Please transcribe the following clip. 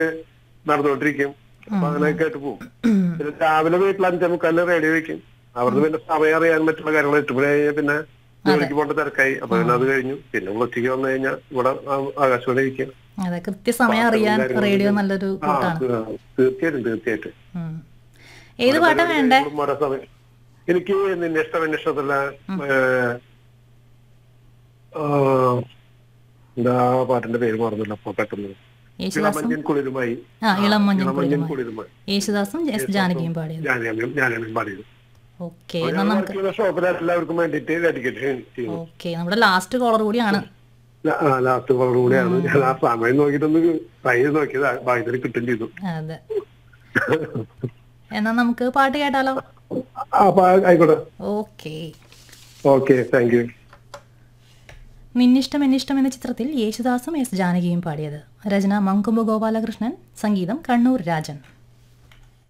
നടന്നുകൊണ്ടിരിക്കും അപ്പൊ അങ്ങനെ കേട്ട് പോകും പിന്നെ രാവിലെ വീട്ടിൽ അഞ്ചേ മുക്കാലിന് റേഡിയോ വെക്കും അവിടുന്ന് പിന്നെ സമയം അറിയാൻ പറ്റുള്ള കാര്യങ്ങൾ എട്ട് മണി കഴിഞ്ഞാൽ പിന്നെ ജോലിക്ക് പോകേണ്ട തിരക്കായി അപ്പൊ പിന്നെ അത് കഴിഞ്ഞു പിന്നെ ഉച്ചയ്ക്ക് വന്നു കഴിഞ്ഞാൽ ഇവിടെ ആ- ആകാശവാണി ഇരിക്കും അതെ കൃത്യസമയം അറിയാൻ റേഡിയോ നല്ലൊരു ആ കൂട്ടാണ് തീ- തീർച്ചയായിട്ടും തീർച്ചയായിട്ടും ഉം. ഏത് പാട്ടാ വേണ്ടേ ഇവിടും ഓരോ സമയം എനിക്ക് നിന്നെ ഇഷ്ടം എന്നെ ഇഷ്ടത്തില്ല എന്താ ആ പാട്ടിന്റെ പേര് മറന്നില്ല അപ്പൊ പെട്ടെന്ന് യേശുദാസും ഇളമഞ്ഞൻ കുളിരുമായി ആ ഇളം മഞ്ഞൾ ഇളമഞ്ഞൻ കുളിരുമായി കുളിരുമായി യേശുദാസും എസ് ജാനകിയും പാടിയത് ഞാനും ഞാനും പാടിയത് ഓക്കെ എന്നാ നമുക്ക് ഷോപ്പിൽ എല്ലാവർക്കും വേണ്ടിയിട്ട് ഡെഡിക്കേഷൻ ചെയ്യുന്നു ഓക്കെ നമ്മുടെ ലാസ്റ്റ് കോളർ കൂടിയാണ് ലാസ്റ്റ് കളർ കൂടെയാണ് ഞാൻ ആ സമയം നോക്കിയിട്ടൊന്ന് ട്രൈ ചെയ്ത് നോക്കിയത് ഭാഗ്യത്തിന് കിട്ടും ചെയ്തു അതെ എന്നാ നമുക്ക് പാട്ട് കേട്ടാലോ ആ, അപ്പൊ ആയിക്കോട്ടെ ഓക്കെ ഓക്കെ താങ്ക് യു നിന്നിഷ്ടം എന്നിഷ്ടം എന്ന ചിത്രത്തിൽ യേശുദാസും എസ് ജാനകിയും പാടിയത് രചന മങ്കൊമ്പ് ഗോപാലകൃഷ്ണൻ സംഗീതം കണ്ണൂർ രാജൻ